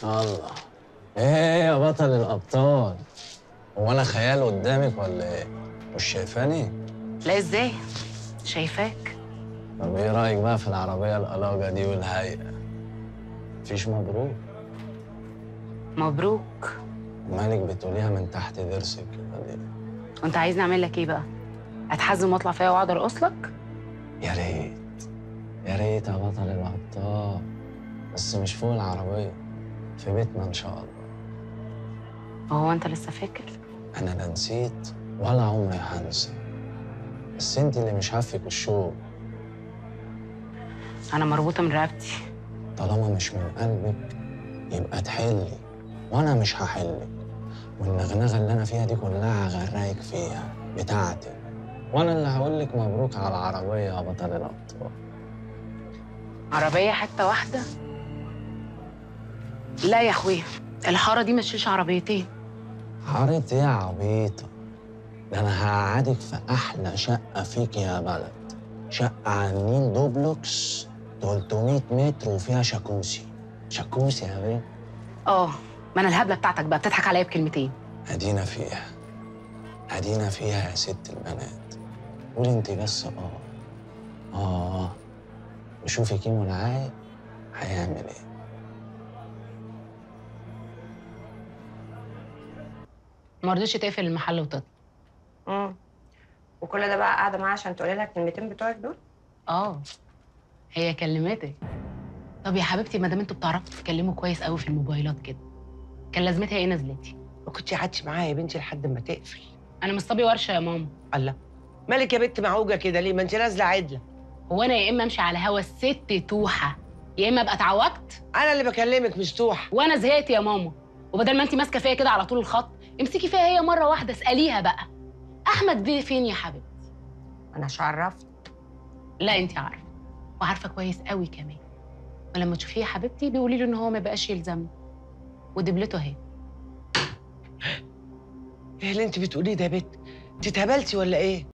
شاء الله ايه يا بطل الابطال هو انا خيال قدامك ولا ايه مش شايفاني لا ازاي شايفاك طب ايه رايك بقى في العربيه القلاجه دي والهيئه مفيش مبروك مبروك مالك بتقوليها من تحت ضرسك كده ليه وانت عايزني اعمل لك ايه بقى اتحزم واطلع فيها واقعد ارقص لك يا ريت يا ريت يا بطل الابطال بس مش فوق العربيه في بيتنا ان شاء الله وهو انت لسه فاكر انا لا نسيت ولا عمري هنسى بس انت اللي مش هفك الشوق انا مربوطه من رقبتي طالما مش من قلبك يبقى تحلي وانا مش هحلك والنغنغه اللي انا فيها دي كلها هغرقك فيها بتاعتي وانا اللي هقول لك مبروك على العربيه يا بطل الابطال عربيه حته واحده لا يا اخويا الحاره دي ما تشيلش عربيتين حارت ايه يا عبيطه ده انا هقعدك في احلى شقه فيك يا بلد شقه على النيل دوبلوكس 300 متر وفيها شاكوسي شاكوسي يا بيه اه ما انا الهبله بتاعتك بقى بتضحك عليا بكلمتين ادينا فيها ادينا فيها يا ست البنات قولي انت بس اه اه وشوفي كيمو العاق هيعمل ايه ما رضيتش تقفل المحل وتطلع امم وكل ده بقى قاعده معاه عشان تقولي لها الكلمتين بتوعك دول اه هي كلمتك طب يا حبيبتي ما دام انتوا بتعرفوا تتكلموا كويس قوي في الموبايلات كده كان لازمتها ايه نزلتي ما كنتش قعدتي معايا يا بنتي لحد ما تقفل انا مش صبي ورشه يا ماما الله مالك يا بنت معوجه كده ليه ما انت نازله عدله هو انا يا اما امشي على هوا الست توحه يا اما ابقى اتعوجت انا اللي بكلمك مش توح وانا زهقت يا ماما وبدل ما انت ماسكه فيا كده على طول الخط امسكي فيها هي مره واحده اساليها بقى احمد بيه فين يا حبيبتي انا مش عرفت لا انت عارفه وعارفه كويس قوي كمان ولما تشوفيه يا حبيبتي بيقولي له ان هو ما بقاش يلزمني ودبلته اهي ايه اللي انت بتقوليه ده يا بنت انت اتهبلتي ولا ايه